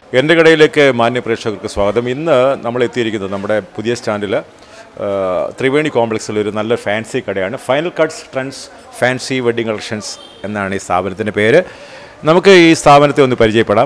എൻ്റെ കടയിലേക്ക് മാന്യ പ്രേക്ഷകർക്ക് സ്വാഗതം ഇന്ന് നമ്മൾ എത്തിയിരിക്കുന്നത് നമ്മുടെ പുതിയ സ്റ്റാൻഡിൽ ത്രിവേണി കോംപ്ലക്സിൽ ഒരു നല്ല ഫാൻസി കടയാണ് final cuts trends fancy wedding collections എന്നാണ് ഈ സ്ഥാപനത്തിൻ്റെ പേര് നമുക്ക് ഈ സ്ഥാപനത്തെ ഒന്ന് പരിചയപ്പെടാം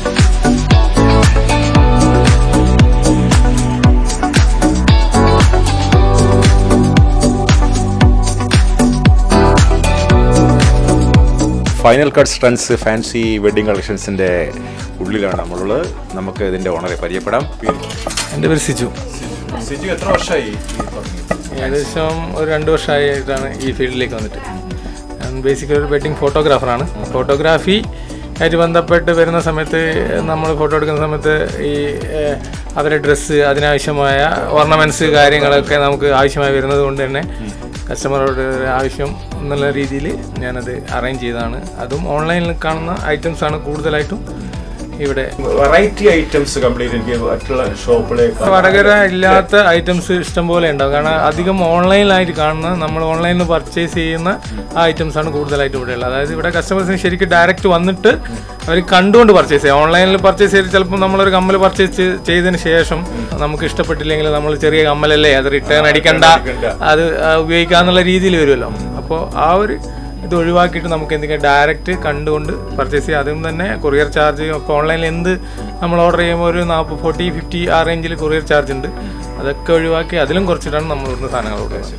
final cuts trends fancy wedding കളക്ഷൻസിൻ്റെ ഉള്ളിലാണ് നമ്മളുള്ളത് നമുക്ക് ഇതിൻ്റെ ഓണറെ പരിചയപ്പെടാം എൻ്റെ പേര് സിജു സിജു എത്ര വർഷമായി ഏകദേശം ഒരു രണ്ട് വർഷമായിട്ടാണ് ഈ ഫീൽഡിലേക്ക് വന്നിട്ട് ഞാൻ ബേസിക്കലി ഒരു വെഡിങ് ഫോട്ടോഗ്രാഫറാണ് ഫോട്ടോഗ്രാഫി ആയിട്ട് ബന്ധപ്പെട്ട് വരുന്ന സമയത്ത് നമ്മൾ ഫോട്ടോ എടുക്കുന്ന സമയത്ത് ഈ ഏഹ്, അവരുടെ ഡ്രസ്സ് അതിനാവശ്യമായ ഓർണമെൻറ്റ്സ് കാര്യങ്ങളൊക്കെ നമുക്ക് ആവശ്യമായി വരുന്നത് കൊണ്ട് തന്നെ കസ്റ്റമറോട് ഒരു ആവശ്യം എന്നുള്ള രീതിയിൽ ഞാനത് അറേഞ്ച് ചെയ്തതാണ് അതും ഓൺലൈനിൽ കാണുന്ന ഐറ്റംസ് ആണ് കൂടുതലായിട്ടും ഇവിടെ വെറൈറ്റി ഐറ്റംസ് കംപ്ലീറ്റ് എനിക്ക് മറ്റുള്ള ഷോപ്പിലേക്ക് വടകര ഇല്ലാത്ത ഐറ്റംസ് ഇഷ്ടം പോലെ ഉണ്ടാവും കാരണം അധികം ഓൺലൈനിലായിട്ട് കാണുന്ന നമ്മൾ ഓൺലൈനിൽ പർച്ചേസ് ചെയ്യുന്ന ആ ഐറ്റംസ് ആണ് കൂടുതലായിട്ട് ഇവിടെ ഉള്ളത് അതായത് ഇവിടെ കസ്റ്റമേഴ്സിന് ശരിക്കും ഡയറക്റ്റ് വന്നിട്ട് അവർ കണ്ടുകൊണ്ട് പർച്ചേസ് ചെയ്യാം ഓൺലൈനിൽ പർച്ചേസ് ചെയ്ത് ചിലപ്പോൾ നമ്മളൊരു കമ്മൽ പർച്ചേസ് ചെയ്തതിന് ശേഷം നമുക്ക് ഇഷ്ടപ്പെട്ടില്ലെങ്കിൽ നമ്മൾ ചെറിയ കമ്മലല്ലേ അത് റിട്ടേൺ അടിക്കണ്ട അത് ആ, ഉപയോഗിക്കാന്നുള്ള രീതിയിൽ വരുമല്ലോ അപ്പോൾ ആ ഒരു ഇത് ഒഴിവാക്കിയിട്ട് നമുക്ക് എന്തെങ്കിലും ഡയറക്റ്റ് കണ്ടുകൊണ്ട് പർച്ചേസ് ചെയ്യാം അതും തന്നെ കൊറിയർ ചാർജ് ഇപ്പോൾ ഓൺലൈനിൽ എന്ത് നമ്മൾ ഓർഡർ ചെയ്യുമ്പോൾ ഒരു നാൽപ്പത് ഫോർട്ടി ഫിഫ്റ്റി ആ റേഞ്ചിൽ കൊറിയർ ചാർജ് ഉണ്ട് അതൊക്കെ ഒഴിവാക്കി അതിലും കുറച്ചിട്ടാണ് നമ്മൾ ഇവിടുന്ന് സാധനങ്ങൾ കൊടുക്കുന്നത്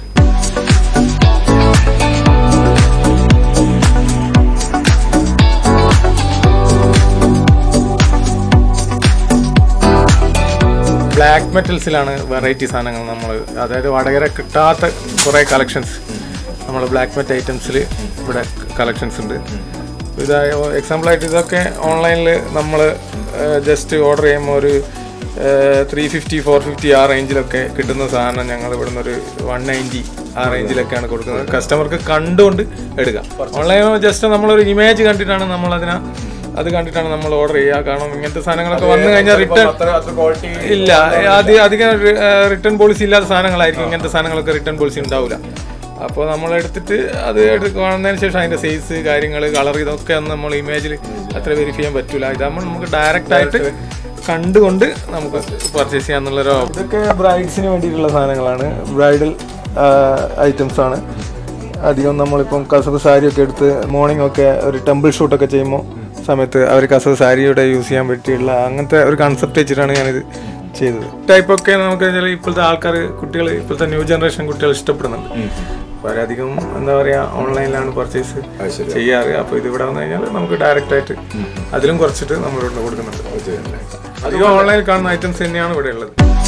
ബ്ലാക്ക് മെറ്റൽസിലാണ് വെറൈറ്റി സാധനങ്ങൾ നമ്മൾ അതായത് വടകര കിട്ടാത്ത കുറേ കളക്ഷൻസ് നമ്മൾ ബ്ലാക്ക് മെറ്റ് ഐറ്റംസിൽ ഇവിടെ കളക്ഷൻസ് ഉണ്ട് ഇത് എക്സാമ്പിളായിട്ട് ഇതൊക്കെ ഓൺലൈനിൽ നമ്മൾ ജസ്റ്റ് ഓർഡർ ചെയ്യുമ്പോൾ ഒരു ത്രീ ഫിഫ്റ്റി ഫോർ ഫിഫ്റ്റി ആ റേഞ്ചിലൊക്കെ കിട്ടുന്ന സാധനം ഞങ്ങൾ ഇവിടുന്ന് ഒരു വൺ നയൻറ്റി ആ റേഞ്ചിലൊക്കെയാണ് കൊടുക്കുന്നത് കസ്റ്റമർക്ക് കണ്ടുകൊണ്ട് എടുക്കാം ഓൺലൈൻ ജസ്റ്റ് നമ്മളൊരു ഇമേജ് കണ്ടിട്ടാണ് നമ്മൾ അതിനെ അത് കണ്ടിട്ടാണ് നമ്മൾ ഓർഡർ ചെയ്യുക കാരണം ഇങ്ങനത്തെ സാധനങ്ങളൊക്കെ വന്നു കഴിഞ്ഞാൽ റിട്ടേൺ ക്വാളിറ്റി ഇല്ല അത് അധികം റിട്ടേൺ പോളിസി ഇല്ലാത്ത സാധനങ്ങളായിരിക്കും ഇങ്ങനത്തെ സാധനങ്ങളൊക്കെ റിട്ടേൺ പോളിസി ഉണ്ടാവില്ല അപ്പോൾ നമ്മൾ എടുത്തിട്ട് അത് എടുത്ത് കാണുന്നതിന് ശേഷം അതിൻ്റെ സൈസ് കാര്യങ്ങൾ കളർ ഇതൊക്കെ ഒന്നും നമ്മൾ ഇമേജിൽ അത്ര വെരിഫൈ ചെയ്യാൻ പറ്റില്ല ഇതാകുമ്പോൾ നമുക്ക് ഡയറക്റ്റ് ആയിട്ട് കണ്ടുകൊണ്ട് നമുക്ക് പർച്ചേസ് ചെയ്യാന്നുള്ളൊരു ഇതൊക്കെ ബ്രൈഡ്സിന് വേണ്ടിയിട്ടുള്ള സാധനങ്ങളാണ് ബ്രൈഡൽ ഐറ്റംസ് ആണ് അധികം നമ്മളിപ്പം കസവ് സാരിയൊക്കെ എടുത്ത് മോർണിംഗ് ഒക്കെ ഒരു ടെമ്പിൾ ഷൂട്ടൊക്കെ ചെയ്യുമ്പോൾ സമയത്ത് അവർ കസവ് സാരിയുടെ യൂസ് ചെയ്യാൻ പറ്റിയുള്ള അങ്ങനത്തെ ഒരു കൺസെപ്റ്റ് വെച്ചിട്ടാണ് ഞാനിത് ചെയ്തത് ടൈപ്പൊക്കെ നമുക്ക് വെച്ചാൽ ഇപ്പോഴത്തെ ആൾക്കാർ കുട്ടികൾ ഇപ്പോഴത്തെ ന്യൂ ജനറേഷൻ കുട്ടികൾ ഇഷ്ടപ്പെടുന്നുണ്ട് വളരെയധികം എന്താ പറയുക ഓൺലൈനിലാണ് പർച്ചേസ് ചെയ്യാറ് അപ്പോൾ ഇത് ഇവിടെ വന്നു കഴിഞ്ഞാൽ നമുക്ക് ഡയറക്റ്റ് ആയിട്ട് അതിലും കുറച്ചിട്ട് നമ്മൾ ഇവിടെ കൊടുക്കുന്നുണ്ട് അധികം ഓൺലൈനിൽ കാണുന്ന ഐറ്റംസ് തന്നെയാണ് ഇവിടെ ഉള്ളത്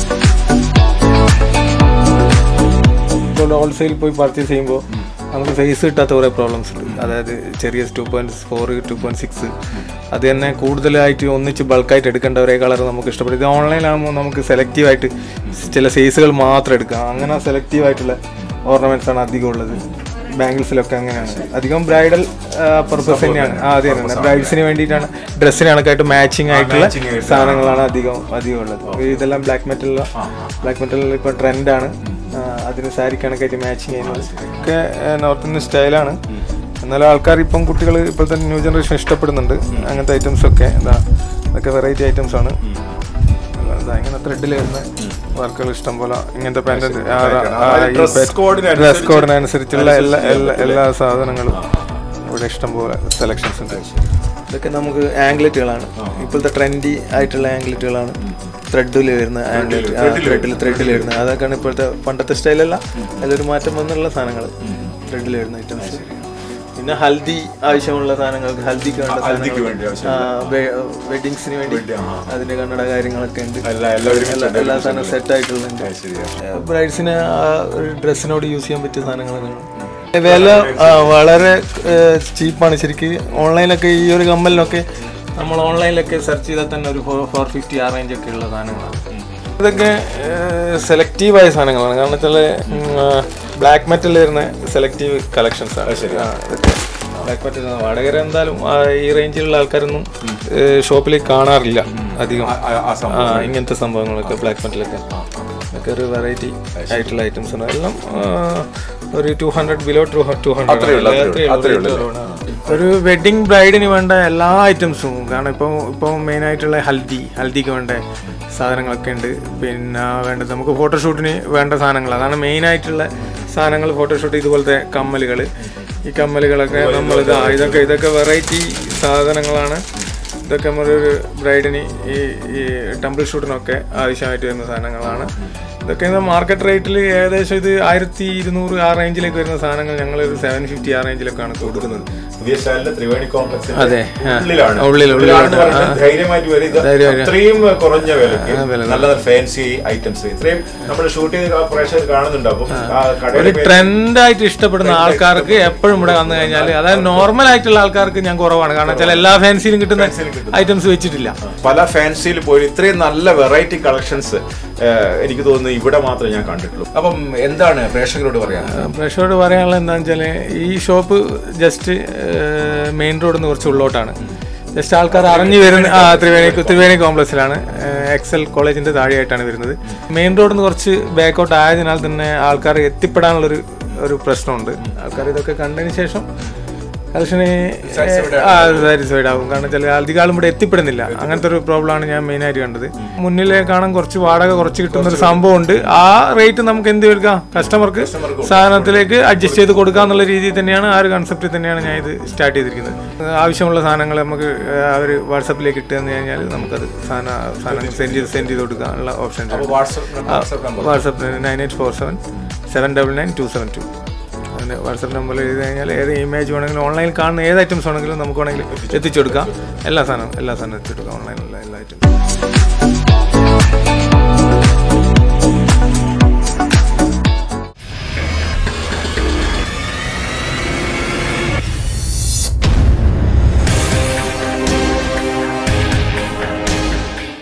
ഇപ്പോൾ ഹോൾസെയിൽ പോയി പർച്ചേസ് ചെയ്യുമ്പോൾ നമുക്ക് സൈസ് കിട്ടാത്ത കുറേ പ്രോബ്ലംസ് ഉണ്ട് അതായത് ചെറിയ two point four two point six അത് തന്നെ കൂടുതലായിട്ട് ഒന്നിച്ച് ബൾക്കായിട്ട് എടുക്കേണ്ട ഒരേ കളർ നമുക്ക് ഇഷ്ടപ്പെടും ഇത് ഓൺലൈനാകുമ്പോൾ നമുക്ക് സെലക്റ്റീവായിട്ട് ചില സൈസുകൾ മാത്രം എടുക്കാം അങ്ങനെ സെലക്റ്റീവ് ആയിട്ടുള്ള ഓർണമെന്റ്സ് ആണ് അധികം ഉള്ളത് ബാംഗിൾസിലൊക്കെ അങ്ങനെയാണ് അധികം ബ്രൈഡൽ പർപ്പസ് തന്നെയാണ് ആ അതെ തന്നെ ബ്രൈഡ്സിന് വേണ്ടിയിട്ടാണ് ഡ്രസ്സിന് കണക്കായിട്ട് മാച്ചിങ് ആയിട്ടുള്ള സാധനങ്ങളാണ് അധികം അധികം ഉള്ളത് ഇതെല്ലാം ബ്ലാക്ക് മെറ്റൽ ബ്ലാക്ക് മെറ്റൽ ഇപ്പോൾ ട്രെൻഡാണ് അതിന് സാരി കണക്കായിട്ട് മാച്ചിങ് ചെയ്യുന്നത് ഒക്കെ നോർത്ത് ഇന്ത്യൻ സ്റ്റൈലാണ് എന്നാലും ആൾക്കാർ ഇപ്പം കുട്ടികൾ ഇപ്പോഴത്തെ ന്യൂ ജനറേഷൻ ഇഷ്ടപ്പെടുന്നുണ്ട് അങ്ങനത്തെ ഐറ്റംസ് ഒക്കെ എന്താ അതൊക്കെ വെറൈറ്റി ഐറ്റംസ് ആണ് അതാ ഇങ്ങനെ ത്രെഡിൽ വരുന്ന വർക്കുകൾ ഇഷ്ടം പോലെ ഇങ്ങനത്തെ പാൻറ് ഡ്രസ് കോഡിനനുസരിച്ചുള്ള എല്ലാ എല്ലാ എല്ലാ സാധനങ്ങളും ഇവിടെ ഇഷ്ടം പോലെ സെലക്ഷൻസ് ഉണ്ട് ഇതൊക്കെ നമുക്ക് ആംഗ്ലറ്റുകളാണ് ഇപ്പോഴത്തെ ട്രെൻഡി ആയിട്ടുള്ള ആംഗ്ലറ്റുകളാണ് ത്രെഡിൽ വരുന്ന ആംഗ്ലറ്റ് ത്രെഡിൽ ത്രെഡിൽ വരുന്ന അതൊക്കെയാണ് ഇപ്പോഴത്തെ പണ്ടത്തെ സ്റ്റൈലല്ല അതിലൊരു മാറ്റം വന്നുള്ള സാധനങ്ങൾ ത്രെഡിൽ വരുന്ന ഐറ്റംസ് പിന്നെ ഹൽദി ആവശ്യമുള്ള സാധനങ്ങൾക്ക് ഹൽദിക്ക് വേണ്ട വെഡിങ്സിന് വേണ്ടി അതിന്റെ കണ്ണട കാര്യങ്ങളൊക്കെ ഉണ്ട് എല്ലാ എല്ലാ സാധനവും സെറ്റ് ആയിട്ടുള്ളുണ്ട് ബ്രൈഡ്സിന് ഒരു ഡ്രസ്സിനോട് യൂസ് ചെയ്യാൻ പറ്റിയ സാധനങ്ങളൊക്കെയാണ് വില ആ, വളരെ ചീപ്പാണ് ശരിക്ക് ഓൺലൈനിലൊക്കെ ഈ ഒരു കമ്മലിനൊക്കെ നമ്മൾ ഓൺലൈനിലൊക്കെ സെർച്ച് ചെയ്താൽ തന്നെ ഒരു ഫോർ ഫോർ ഫിഫ്റ്റി ആ റേഞ്ച് ഒക്കെ ഉള്ള സാധനങ്ങളാണ് ഇതൊക്കെ സെലക്റ്റീവായ സാധനങ്ങളാണ് കാരണം വെച്ചാൽ ബ്ലാക്ക് മെറ്റൽ വരുന്ന സെലക്റ്റീവ് കളക്ഷൻസ് ആണ് ആ, ഇതൊക്കെ ബ്ലാക്ക് മെറ്റൽ വടകര എന്തായാലും ആ, ഈ റേഞ്ചിലുള്ള ആൾക്കാരൊന്നും ഷോപ്പിൽ കാണാറില്ല അധികം ആ ഇങ്ങനത്തെ സംഭവങ്ങളൊക്കെ ബ്ലാക്ക് മെറ്റലൊക്കെ ഒക്കെ ഒരു വെറൈറ്റി ആയിട്ടുള്ള ഐറ്റംസ് ആണ് എല്ലാം ആ, ഒരു two hundred below two two hundred ഒരു വെഡിങ് ബ്രൈഡിന് വേണ്ട എല്ലാ ഐറ്റംസും കാരണം ഇപ്പോൾ ഇപ്പോൾ മെയിനായിട്ടുള്ള ഹൽദി ഹൽദിക്ക് വേണ്ട സാധനങ്ങളൊക്കെ ഉണ്ട് പിന്നെ വേണ്ടത് നമുക്ക് ഫോട്ടോഷൂട്ടിന് വേണ്ട സാധനങ്ങൾ അതാണ് മെയിനായിട്ടുള്ള സാധനങ്ങൾ ഫോട്ടോഷൂട്ട് ഇതുപോലത്തെ കമ്മലുകൾ ഈ കമ്മലുകളൊക്കെ നമ്മൾ ഇതാ ഇതൊക്കെ ഇതൊക്കെ വെറൈറ്റി സാധനങ്ങളാണ് ഇതൊക്കെ നമ്മളൊരു ബ്രൈഡിന് ഈ ഈ ടെമ്പിൾ ഷൂട്ടിനൊക്കെ ആവശ്യമായിട്ട് വരുന്ന സാധനങ്ങളാണ് ഇതൊക്കെ മാർക്കറ്റ് റേറ്റിൽ ഏകദേശം ഇത് ആയിരത്തി ഇരുന്നൂറ് ആ റേഞ്ചിലേക്ക് വരുന്ന സാധനങ്ങൾ ഞങ്ങൾ ഒരു സെവൻ ഫിഫ്റ്റി ആ റേഞ്ചിലൊക്കെയാണ് കൊടുക്കുന്നത് പുതിയ സ്റ്റാൻഡിലെ ത്രിവേണി കോംപ്ലക്സ് അതെ, ആ. ഉള്ളിലാണ് ഉള്ളിൽ, ഉള്ളിലാണെന്ന് പറഞ്ഞാൽ ധൈര്യമായിട്ട് വരും ഇത് ധൈര്യമായിട്ട്. അത്രയും കുറഞ്ഞ വിലക്ക് നല്ല ഫാൻസി ഐറ്റംസ് ഇത്രയും നമ്മൾ ഷൂട്ട് ചെയ്ത് പ്രേക്ഷകർ കാണുന്നുണ്ടാവും ആ ഒരു കടയുടെ പേര് ട്രെൻഡായിട്ട് ഇഷ്ടപ്പെടുന്ന ആൾക്കാർക്ക് എപ്പോഴും ഇവിടെ വന്നു കഴിഞ്ഞാൽ അതായത് നോർമൽ ആയിട്ടുള്ള ആൾക്കാർക്ക് ഞാൻ കുറവാണ് കാരണം വെച്ചാൽ എല്ലാ ഫാൻസിയിലും കിട്ടുന്ന ഐറ്റംസ് വെച്ചിട്ടില്ല പല ഫാൻസിയിൽ പോയി ഇത്രയും നല്ല വെറൈറ്റി കളക്ഷൻസ് എനിക്ക് തോന്നുന്നു ഇവിടെ മാത്രമേ ഞാൻ കണ്ടിട്ടുള്ളൂ അപ്പം എന്താണ് പ്രേക്ഷകരോട് പറയാൻ പ്രേക്ഷകരോട് പറയാനുള്ളത് എന്താണെന്ന് വെച്ചാൽ ഈ ഷോപ്പ് ജസ്റ്റ് മെയിൻ റോഡിൽ നിന്ന് കുറച്ച് ഉള്ളോട്ടാണ് ജസ്റ്റ് ആൾക്കാർ അറിഞ്ഞു വരുന്ന ആ ത്രിവേണി ത്രിവേണി കോംപ്ലക്സിലാണ് എക്സൽ കോളേജിന്റെ താഴെയായിട്ടാണ് വരുന്നത് മെയിൻ റോഡിൽ നിന്ന് കുറച്ച് ബാക്കൗട്ട് ആയതിനാൽ തന്നെ ആൾക്കാർ എത്തിപ്പെടാനുള്ളൊരു ഒരു പ്രശ്നമുണ്ട് ആൾക്കാർ ഇതൊക്കെ കണ്ടതിന് ശേഷം കളക്ഷന് സാറ്റിസ്ഫൈഡ് ആവും കാരണം ചില അധികം ആളും ഇവിടെ എത്തിപ്പെടുന്നില്ല അങ്ങനത്തെ ഒരു പ്രോബ്ലമാണ് ഞാൻ മെയിൻ ആയിട്ട് കണ്ടത് മുന്നിലെ കാണാൻ കുറച്ച് വാടക കുറച്ച് കിട്ടുന്ന ഒരു സംഭവം ഉണ്ട് ആ റേറ്റ് നമുക്ക് എന്ത് എടുക്കാം കസ്റ്റമർക്ക് സാധനത്തിലേക്ക് അഡ്ജസ്റ്റ് ചെയ്ത് കൊടുക്കുക എന്നുള്ള രീതിയിൽ തന്നെയാണ് ആ ഒരു കൺസെപ്റ്റിൽ തന്നെയാണ് ഞാൻ ഇത് സ്റ്റാർട്ട് ചെയ്തിരിക്കുന്നത് ആവശ്യമുള്ള സാധനങ്ങൾ നമുക്ക് അവർ വാട്സപ്പിലേക്ക് ഇട്ട് തന്നു കഴിഞ്ഞാൽ നമുക്കത് സാധനം സാധനം സെൻഡ് ചെയ്ത് സെൻഡ് ചെയ്ത് കൊടുക്കാനുള്ള option WhatsApp WhatsApp nine eight four seven seven double nine two seven two അതിൻ്റെ വാട്സപ്പ് നമ്പറിൽ എഴുതി കഴിഞ്ഞാൽ ഏത് ഇമേജ് വേണമെങ്കിലും ഓൺലൈനിൽ കാണുന്ന ഏത് ഐറ്റംസ് വേണമെങ്കിലും നമുക്ക് വേണമെങ്കിൽ എത്തിച്ചു കൊടുക്കാം എല്ലാ സാധനവും എല്ലാ സാധനവും എത്തിച്ചു കൊടുക്കാം ഓൺലൈനിലുള്ള എല്ലാ ഐറ്റംസും